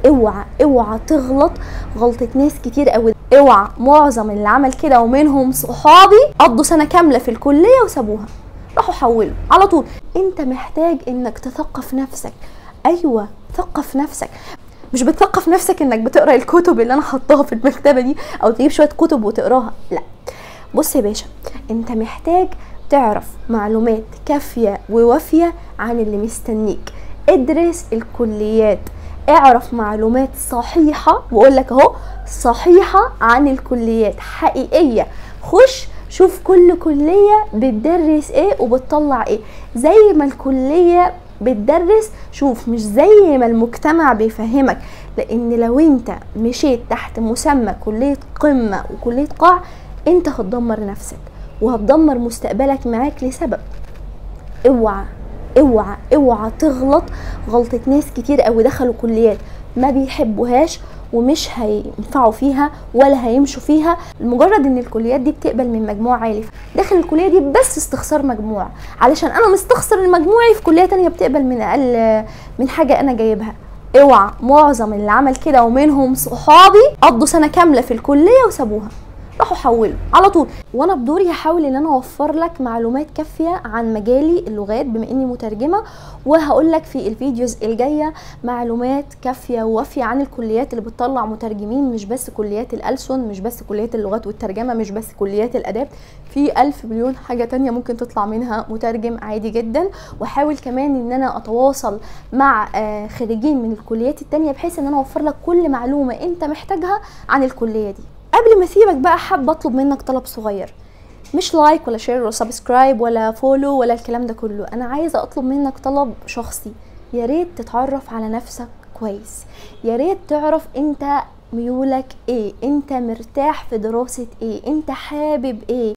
اوعى اوعى تغلط غلطة ناس كتير قوي اوعى معظم اللي عمل كده ومنهم صحابي قضوا سنة كاملة في الكلية وسابوها راحوا حولوا على طول انت محتاج انك تثقف نفسك ايوه ثقف نفسك مش بتثقف نفسك انك بتقرا الكتب اللي انا حطاها في المكتبه دي او تجيب شويه كتب وتقراها لا بص يا باشا انت محتاج تعرف معلومات كافيه ووافيه عن اللي مستنيك ادرس الكليات اعرف معلومات صحيحه واقول لك اهو صحيحه عن الكليات حقيقيه خش شوف كل كليه بتدرس ايه وبتطلع ايه زي ما الكليه بتدرس شوف مش زي ما المجتمع بيفهمك لان لو انت مشيت تحت مسمى كليه قمه وكليه قاع انت هتدمر نفسك وهتدمر مستقبلك معاك لسبب اوعى اوعى اوعى تغلط غلطة ناس كتير قوي دخلوا كليات ما بيحبوهاش ومش هينفعوا فيها ولا هيمشوا فيها لمجرد ان الكليات دي بتقبل من مجموع عالي داخل الكليه دي بس استخسار مجموع علشان انا مستخسر المجموعي في كليه تانية بتقبل من اقل من حاجه انا جايبها اوعى معظم اللي عمل كده ومنهم صحابي قضوا سنه كامله في الكليه وسابوها راحوا حولوا على طول وانا بدوري هحاول ان انا اوفر لك معلومات كافيه عن مجالي اللغات بما اني مترجمه وهقول لك في الفيديوز الجايه معلومات كافيه ووافيه عن الكليات اللي بتطلع مترجمين مش بس كليات الألسن مش بس كليات اللغات والترجمه مش بس كليات الاداب في ألف مليون حاجه تانية ممكن تطلع منها مترجم عادي جدا واحاول كمان ان انا اتواصل مع آه، خريجين من الكليات التانية بحيث ان انا اوفر لك كل معلومه انت محتاجها عن الكليه دي قبل ما اسيبك بقى حابه اطلب منك طلب صغير مش لايك ولا شير ولا سبسكرايب ولا فولو ولا الكلام ده كله انا عايزه اطلب منك طلب شخصي يا ريت تتعرف على نفسك كويس يا ريت تعرف انت ميولك ايه انت مرتاح في دراسه ايه انت حابب ايه